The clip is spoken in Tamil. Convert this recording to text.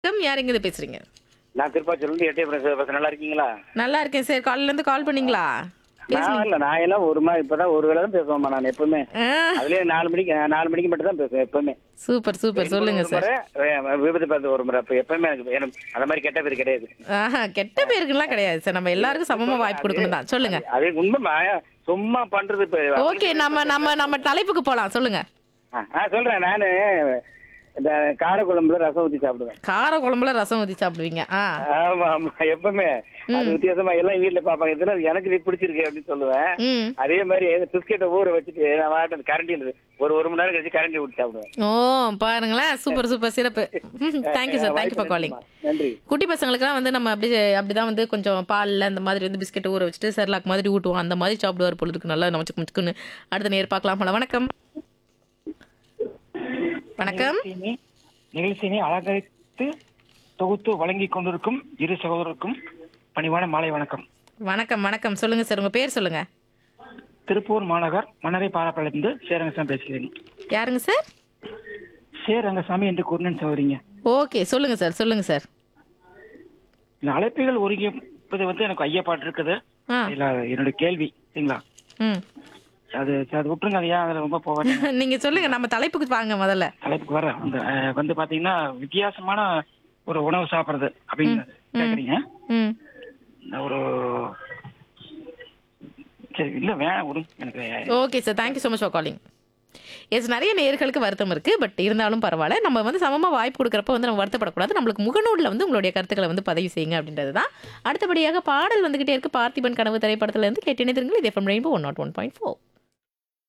வணக்கம் யார் எங்க பேசுறீங்க நான் திருப்பாச்சூர்லேருந்து எட்டயபுரம் சிவபாசன் நல்லா இருக்கீங்களா நல்லா இருக்கேன் சார் காலையில இருந்து கால் பண்ணீங்களா நான் இல்ல நான் எல்லாம் ஒரு மாதிரி இப்பதான் ஒரு வேளை தான் பேசுவேம்மா நான் எப்பவுமே ஆ, அதுலயே நாலு மணிக்கு நாலு மணிக்கு மட்டும் தான் பேசுவேன் எப்பவுமே சூப்பர் சூப்பர் சொல்லுங்க ஒரு சார் முறை, வே- விபத்து பார்த்து ஒரு முறை அப்ப எப்பவுமே எனக்கு எனக்கு அந்த மாதிரி கெட்ட பேர் கிடையாது ஆஹா கெட்ட பேருக்குலாம் கிடையாது சார் நம்ம எல்லாருக்கும் சமமா வாய்ப்பு கொடுக்கணும் தான் சொல்லுங்க அது உண்மை சும்மா பண்றது இப்ப ஓகே நம்ம நம்ம நம்ம தலைப்புக்கு போலாம் சொல்லுங்க ஆ, ஆ, சொல்றேன் நானு இந்த காரக்குழம்புல ரசம் ஊத்தி சாப்பிடுவேன் கார குழம்புல ரசம் ஊத்தி சாப்பிடுவீங்க ஆ ஆமா ஆமா எப்பவுமே அது வித்தியாசமா எல்லாம் வீட்டுல பாப்பாங்க இதுல எனக்கு இது பிடிச்சிருக்கு அப்படின்னு சொல்லுவேன் ம் அதே மாதிரி பிஸ்கெட்டை ஊற வச்சுட்டு நான் வாட்டு கரண்டியில் ஒரு ஒரு மணி நேரம் கழிச்சு கரண்டி ஊற்றி சாப்பிடுவேன் ஓ பாருங்களேன் சூப்பர் சூப்பர் சிறப்பு thank you sir thank you for calling நன்றி குட்டி பசங்களுக்குலாம் வந்து நம்ம அப்படி அப்படிதான் வந்து கொஞ்சம் பால்ல அந்த மாதிரி வந்து பிஸ்கெட் ஊற வச்சுட்டு செர்லாக் மாதிரி ஊட்டுவோம் அந்த மாதிரி சாப்பிடுவார் போல இருக்கு நல்லா நமக்கு முச்சுக்குன்னு அடுத்த நேர் பார்க்கலாம் போல வணக்கம் வணக்கம் நிகழ்ச்சியினை நிகழ்ச்சியினை அலங்கரித்து தொகுத்து வழங்கிக் கொண்டிருக்கும் இரு சகோதரருக்கும் பணிவான மாலை வணக்கம் வணக்கம் வணக்கம் சொல்லுங்க சார் உங்க பேர் சொல்லுங்க திருப்பூர் மாநகர் மன்னரை பாராப்பாளையத்திலிருந்து சேரங்கசாமி பேசுகிறேன் யாருங்க சார் சேரங்கசாமி என்று கூறினேன் சகோதரிங்க ஓகே சொல்லுங்க சார் சொல்லுங்க சார் இந்த அழைப்புகள் ஒருங்கிப்பது வந்து எனக்கு ஐயப்பாட்டு இருக்குது ஆ இல்ல என்னோட கேள்வி சரிங்களா ம் அது சரி, அது விட்டுருங்க அது ஏன் அதுல ரொம்ப போவாங்க நீங்க சொல்லுங்க நம்ம தலைப்புக்கு வாங்க முதல்ல தலைப்புக்கு வர அந்த அஹ், வந்து பாத்தீங்கன்னா வித்தியாசமான ஒரு உணவு சாப்பிடுறது அப்படின்னு கேக்குறீங்க ம் நான் ஒரு சரி இல்ல வேணாம் விடு எனக்கு okay sir thank you so much for calling yes நிறைய நேர்களுக்கு வருத்தம் இருக்கு பட் இருந்தாலும் பரவாயில்ல நம்ம வந்து சமமா வாய்ப்பு கொடுக்குறப்ப வந்து நம்ம வருத்தப்படக்கூடாது நம்மளுக்கு முகநூலில் வந்து உங்களுடைய கருத்துக்களை வந்து பதிவு செய்யுங்க அப்படின்றது தான் அடுத்தபடியாக பாடல் வந்துகிட்டே இருக்கு பார்த்திபன் கனவு திரைப்படத்துல இருந்து கேட்டினே திருங்கள் இது FM Rainbow one nought one point four